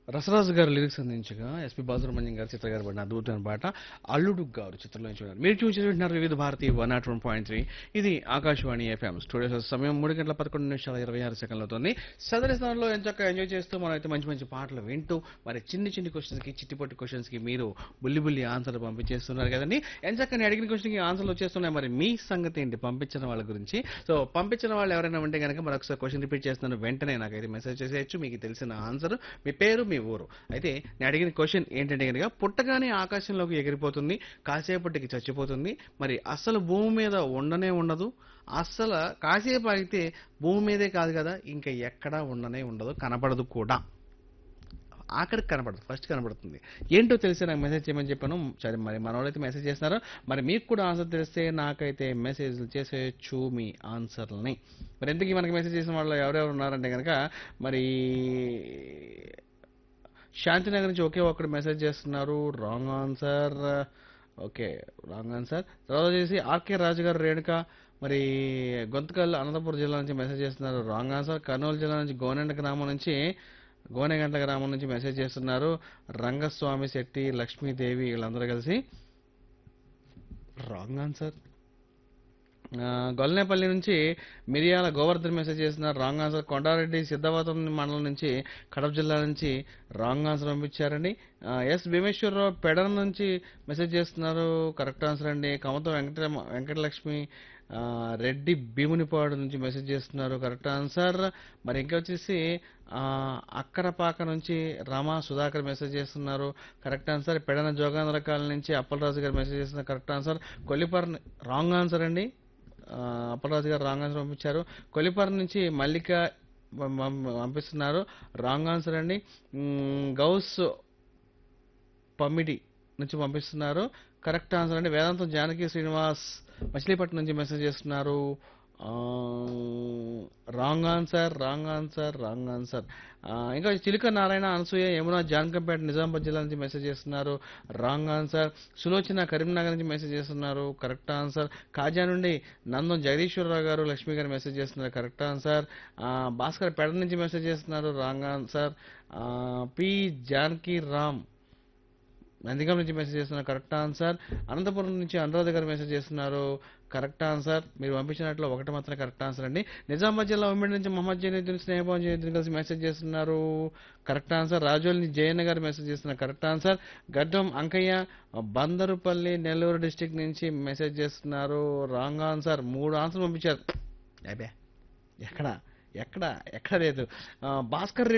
రసరాజు గారు లిరిక్స్ అందించగా ఎస్పి బాలసుబ్రహ్మణ్యం గారు చిత్ర గారు పడిన అద్భుతమైన పాట అల్లుడు గారు చిత్రంలో చూడాలి మీరు చూసినట్టున్నారు Vividh Bharati one not one point three ఇది ఆకాశవాణి ఎఫ్ఎం స్టూడియో సమయం మూడు గంటల పదకొండు నిమిషాల ఇరవై ఆరు సెకండ్లు అవుతుంది సదరి స్థానంలో ఎంచక్క ఎంజాయ్ చేస్తూ మనం అయితే మంచి మంచి పాటలు వింటూ మరి చిన్ని చిన్ని క్వశ్చన్స్కి చిట్టిపొట్టి క్వశ్చన్స్కి మీరు బుల్లి బుల్లి ఆన్సర్లు పంపించేస్తున్నారు కదండి ఎంచక్క నేను అడిగిన క్వశ్చన్కి ఆన్సర్లు వచ్చేస్తున్నాయి మరి మీ సంగతి ఏంటి పంపించిన వాళ్ళ గురించి సో పంపించిన వాళ్ళు ఎవరైనా ఉంటే కనుక మరొకసారి క్వశ్చన్ రిపీట్ చేస్తున్నాను వెంటనే నాకైతే మెసేజ్ చేసేయచ్చు మీకు తెలిసిన ఆన్సర్ మీ పేరు మీ ఊరు అయితే నేను అడిగిన క్వశ్చన్ ఏంటంటే కనుక పుట్టగానే ఆకాశంలోకి ఎగిరిపోతుంది కాసేపటికి చచ్చిపోతుంది మరి అసలు భూమి మీద ఉండనే ఉండదు అస్సలు కాసేపు ఆగితే భూమి మీదే కాదు కదా ఇంకా ఎక్కడా ఉండనే ఉండదు కనపడదు కూడా ఆఖరికి కనపడదు ఫస్ట్ కనపడుతుంది ఏంటో తెలిసి నాకు మెసేజ్ చేయమని చెప్పాను సరే మరి మన వాళ్ళైతే మెసేజ్ చేస్తున్నారు మరి మీకు కూడా ఆన్సర్ తెలిస్తే నాకైతే మెసేజ్ చేసేయచ్చు మీ ఆన్సర్లని మరి ఎందుకు మనకి మెసేజ్ చేసిన వాళ్ళు ఎవరెవరు ఉన్నారంటే కనుక మరి శాంతినగర్ నుంచి ఒకే ఒక్కడు మెసేజ్ చేస్తున్నారు wrong answer okay wrong answer తర్వాత వచ్చేసి ఆర్కే రాజు గారు రేణుక మరి గొంతుకల్ అనంతపురం జిల్లా నుంచి మెసేజ్ చేస్తున్నారు రాంగ్ ఆన్సర్ కర్నూలు జిల్లా నుంచి గోనెండ గ్రామం నుంచి గోనెగంట గ్రామం నుంచి మెసేజ్ చేస్తున్నారు రంగస్వామి శెట్టి లక్ష్మీదేవి వీళ్ళందరూ కలిసి రాంగ్ ఆన్సర్ ఆ, గొల్లనేపల్లి నుంచి మిరియాల గోవర్ధన్ మెసేజ్ చేస్తున్నారు రాంగ్ ఆన్సర్ కొండారెడ్డి సిద్ధవతం మండలం నుంచి కడప జిల్లా నుంచి రాంగ్ ఆన్సర్ పంపించారండి ఆ, ఎస్ భీమేశ్వరరావు పెడన నుంచి మెసేజ్ చేస్తున్నారు కరెక్ట్ ఆన్సర్ అండి కమతం వెంకట వెంకటలక్ష్మి ఆ, రెడ్డి భీమునిపాడు నుంచి మెసేజ్ చేస్తున్నారు కరెక్ట్ ఆన్సర్ మరి ఇంకా వచ్చేసి ఆ, అక్కరపాక నుంచి రామా సుధాకర్ మెసేజ్ చేస్తున్నారు correct answer Pedana Jogandhra colony నుంచి అప్పలరాజు గారు మెసేజ్ చేస్తున్నారు correct answer Kollipar wrong answer అండి ఆ, అప్పలరాజు గారు రాంగ్ ఆన్సర్ పంపించారు కొలిపర్ నుంచి మల్లిక పం- పం- పంపిస్తున్నారు రాంగ్ ఆన్సర్ అండి మ్, గౌస్ పమ్మిడి నుంచి పంపిస్తున్నారు కరెక్ట్ ఆన్సర్ అండి వేదాంతం జానకి శ్రీనివాస్ మచిలీపట్నం నుంచి మెసేజ్ చేస్తున్నారు wrong answer wrong answer wrong answer ఇంకా చిలుక నారాయణ అనసూయ యమున జాన్కంపేట నిజామాబాద్ జిల్లా నుంచి మెసేజ్ చేస్తున్నారు రాంగ్ ఆన్సర్ సులోచన కరీంనగర్ నుంచి మెసేజ్ చేస్తున్నారు కరెక్ట్ ఆన్సర్ కాజా నుండి నందం జగదీశ్వరరావు గారు లక్ష్మి గారు మెసేజ్ చేస్తున్నారు కరెక్ట్ ఆన్సర్ ఆ, భాస్కర్ పెడ నుంచి మెసేజ్ చేస్తున్నారు రాంగ్ ఆన్సర్ ఆ, పి జానకి రామ్ నందిగం నుంచి మెసేజ్ చేస్తున్నారు కరెక్ట్ ఆన్సర్ అనంతపురం నుంచి అనురాధ గారు మెసేజ్ చేస్తున్నారు కరెక్ట్ ఆన్సర్ మీరు పంపించినట్లు ఒకటి మాత్రం కరెక్ట్ ఆన్సర్ అండి నిజామాబాద్ జిల్లా ఉమ్మడి నుంచి మహమ్మద్ జైనుద్దీన్ స్నేహభావం జైనుద్దీన్ కలిసి మెసేజ్ చేస్తున్నారు కరెక్ట్ ఆన్సర్ రాజోల్ నుంచి జయన్న గారు మెసేజ్ చేస్తున్నారు correct answer Gaddam Ankaiah Bandarupalli Nellore district నుంచి మెసేజ్ చేస్తున్నారు రాంగ్ ఆన్సర్ మూడు ఆన్సర్ పంపించారు అబ్బే ఎక్కడ ఎక్కడ ఎక్కడ లేదు ఆ, భాస్కర్ రెడ్డి